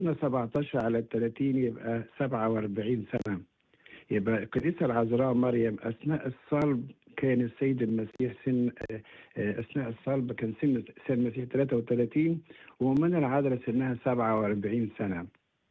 17 على 30 يبقى 47 سنة يبقى القديسة العذراء مريم أثناء الصلب كان السيد المسيح سن أثناء الصلب كان سن سن المسيح 33 ومن العذراء سنها 47 سنة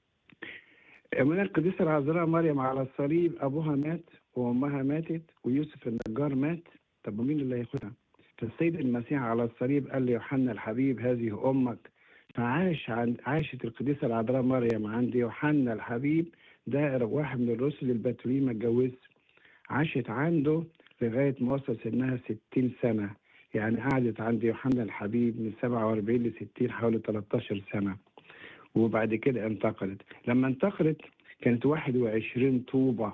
من القديسة العذراء مريم على الصليب أبوها مات وأمها ماتت ويوسف النجار مات طب ومين اللي هياخدها؟ فالسيد المسيح على الصليب قال ليوحنا الحبيب هذه أمك فعاش عن عاشت القديسة العذراء مريم عند يوحنا الحبيب ده واحد من الرسل البتولين ما اتجوزش عاشت عنده لغاية ما وصل سنها 60 سنة يعني قعدت عند يوحنا الحبيب من 47 ل 60 حوالي 13 سنة وبعد كده انتقلت لما انتقلت كانت 21 طوبة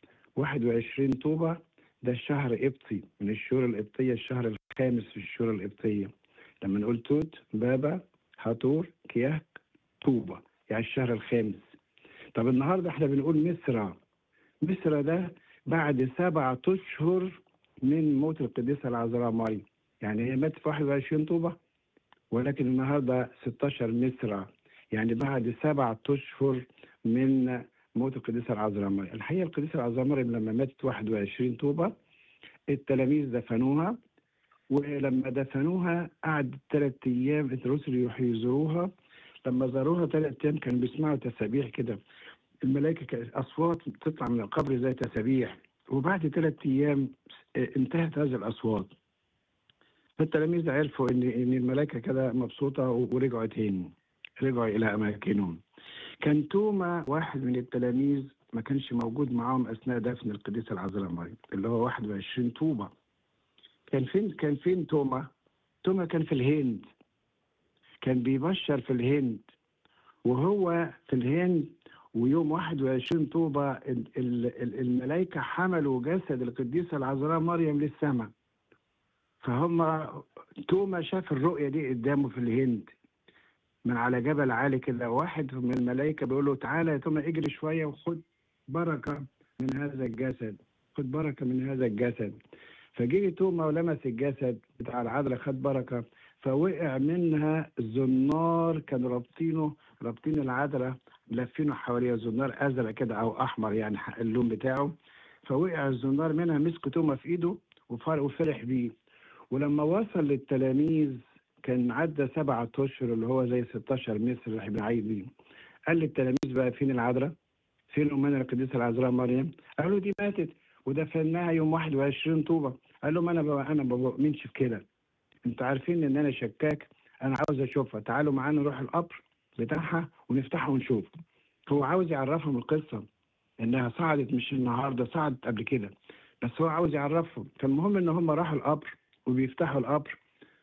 21 طوبة ده الشهر قبطي من الشهور القبطية الشهر الخامس في الشهور القبطية لما نقول توت بابا هاتور كياك طوبة يعني الشهر الخامس طب النهارده احنا بنقول مصر مصر ده بعد سبعة اشهر من موت القديسة العذراء مريم يعني هي ماتت في 21 طوبة ولكن النهارده 16 مصر يعني بعد سبعة اشهر من موت القديسة العذراء مريم الحقيقة القديسة العذراء مريم لما ماتت 21 طوبة التلاميذ دفنوها ولما دفنوها قعدت ثلاث ايام الرسل يروحوا يزوروها لما زاروها ثلاث ايام كانوا بيسمعوا تسابيح كده الملائكه كانت اصوات بتطلع من القبر زي تسابيح وبعد ثلاث ايام انتهت هذه الاصوات فالتلاميذ عرفوا ان ان الملائكه كده مبسوطه ورجعوا تاني رجعوا الى اماكنهم كان توما واحد من التلاميذ ما كانش موجود معاهم اثناء دفن القديسه العذراء مريم اللي هو 21 طوبه كان فين كان فين توما؟ توما كان في الهند كان بيبشر في الهند وهو في الهند ويوم 21 طوبة الملائكة حملوا جسد القديسة العذراء مريم للسماء فهم توما شاف الرؤية دي قدامه في الهند من على جبل عالي كده واحد من الملائكة بيقول له تعالى يا توما اجري شوية وخد بركة من هذا الجسد خد بركة من هذا الجسد فجه توما ولمس الجسد بتاع العذراء خد بركه فوقع منها زنار كانوا رابطينه رابطين العذراء لافينه حواليها زنار ازرق كده او احمر يعني اللون بتاعه فوقع الزنار منها مسك توما في ايده وفرح بيه ولما وصل للتلاميذ كان عدى سبعة اشهر اللي هو زي 16 مصر اللي احنا بنعيد بيه قال للتلاميذ بقى فين العذراء؟ فين امنا القديسه العذراء مريم؟ قالوا دي ماتت ودفناها يوم 21 طوبه قال لهم انا بقى انا ما بؤمنش في كده انتوا عارفين ان انا شكاك انا عاوز اشوفها تعالوا معانا نروح القبر بتاعها ونفتحه ونشوف هو عاوز يعرفهم القصه انها صعدت مش النهارده صعدت قبل كده بس هو عاوز يعرفهم فالمهم ان هم راحوا القبر وبيفتحوا القبر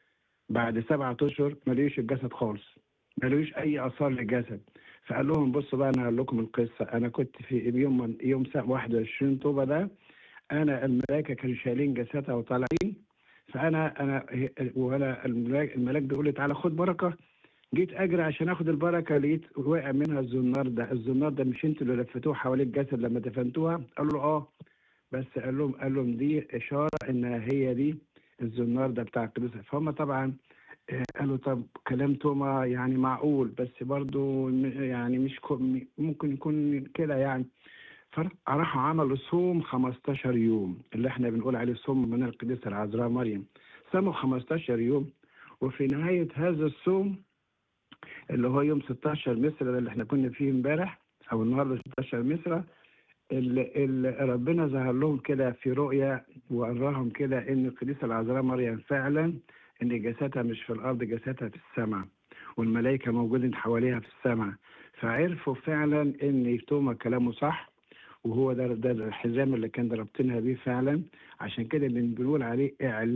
بعد سبعة اشهر ما لقيوش الجسد خالص ما لقيوش اي اثار للجسد فقال لهم بصوا بقى انا هقول لكم القصه انا كنت في يوم يوم 21 طوبه ده انا الملائكه كانوا شايلين جسدها وطالعين فانا انا وانا الملاك, الملاك بيقول لي تعالى خد بركه جيت اجري عشان اخد البركه لقيت وقع منها الزنار ده الزنار ده مش انتوا اللي لفتوه حوالين الجسد لما دفنتوها قالوا له اه بس قال لهم قال لهم دي اشاره ان هي دي الزنار ده بتاع القديسه فهم طبعا قالوا طب كلام توما يعني معقول بس برضو يعني مش ممكن يكون كده يعني فراحوا عملوا صوم 15 يوم اللي احنا بنقول عليه صوم من القديسه العذراء مريم صاموا 15 يوم وفي نهايه هذا الصوم اللي هو يوم 16 مصر اللي احنا كنا فيه امبارح او النهارده 16 مصر اللي, اللي ربنا ظهر لهم كده في رؤيا وأراهم كده ان القديسه العذراء مريم فعلا ان جسدها مش في الارض جسدها في السماء والملائكه موجودين حواليها في السماء فعرفوا فعلا ان توما كلامه صح وهو ده ده الحزام اللي كان رابطينها بيه فعلا عشان كده بنقول عليه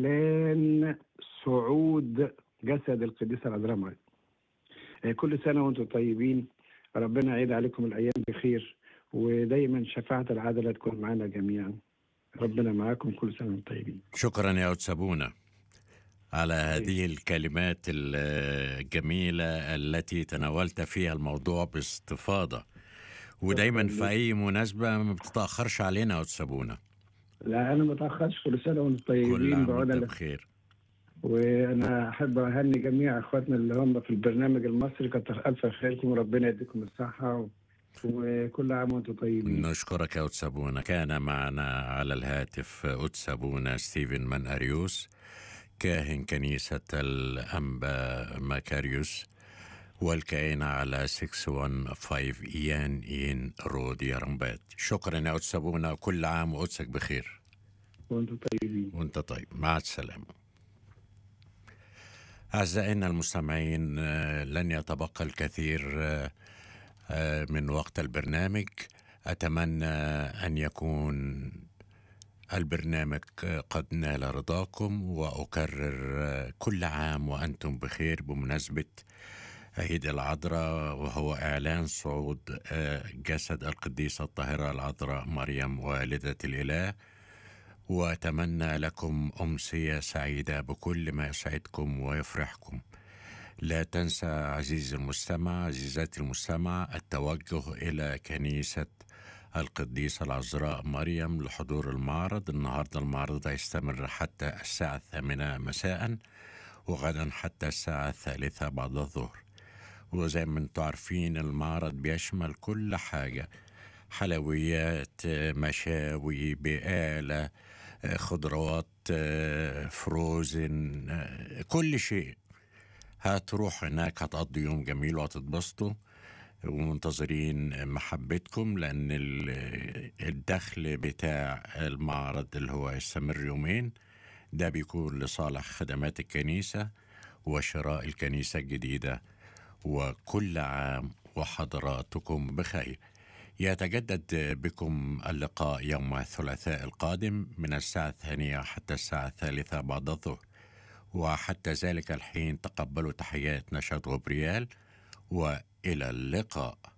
اعلان صعود جسد القديسه العذراء مريم كل سنه وانتم طيبين ربنا يعيد عليكم الايام بخير ودايما شفاعه العدله تكون معنا جميعا ربنا معاكم كل سنه وانتم طيبين شكرا يا أتسابونا على هذه الكلمات الجميلة التي تناولت فيها الموضوع باستفاضة ودايما في أي مناسبة ما بتتأخرش علينا يا أتسابونا لا انا ما اتاخرش كل سنه وانتم كل طيبين عام بعود وانت الله بخير وانا احب اهني جميع اخواتنا اللي هم في البرنامج المصري كتر الف خيركم وربنا يديكم الصحه و... وكل عام وانتم طيبين نشكرك يا أتسابونا كان معنا على الهاتف أتسابونا ستيفن من أريوس كاهن كنيسة الأنبا ماكاريوس والكائن على 615 إيان إين رود يرمبات شكرا يا أتسابونا كل عام وقدسك بخير وانتم طيبين وانت طيب مع السلامة أعزائنا المستمعين آه، لن يتبقى الكثير آه، آه، من وقت البرنامج أتمنى أن يكون البرنامج قد نال رضاكم وأكرر كل عام وأنتم بخير بمناسبة عيد العذراء وهو إعلان صعود جسد القديسة الطاهرة العذراء مريم والدة الإله وأتمنى لكم أمسية سعيدة بكل ما يسعدكم ويفرحكم لا تنسى عزيزي المستمع عزيزاتي المستمع التوجه إلى كنيسة القديسة العذراء مريم لحضور المعرض النهاردة المعرض هيستمر حتى الساعة الثامنة مساء وغدا حتى الساعة الثالثة بعد الظهر وزي ما انتم عارفين المعرض بيشمل كل حاجة حلويات مشاوي بقالة خضروات فروزن كل شيء هتروح هناك هتقضي يوم جميل وهتتبسطوا ومنتظرين محبتكم لأن ال- الدخل بتاع المعرض اللي هو هيستمر يومين ده بيكون لصالح خدمات الكنيسة وشراء الكنيسة الجديدة وكل عام وحضراتكم بخير يتجدد بكم اللقاء يوم الثلاثاء القادم من الساعة الثانية حتى الساعة الثالثة بعد الظهر وحتى ذلك الحين تقبلوا تحيات نشاط غبريال وإلى اللقاء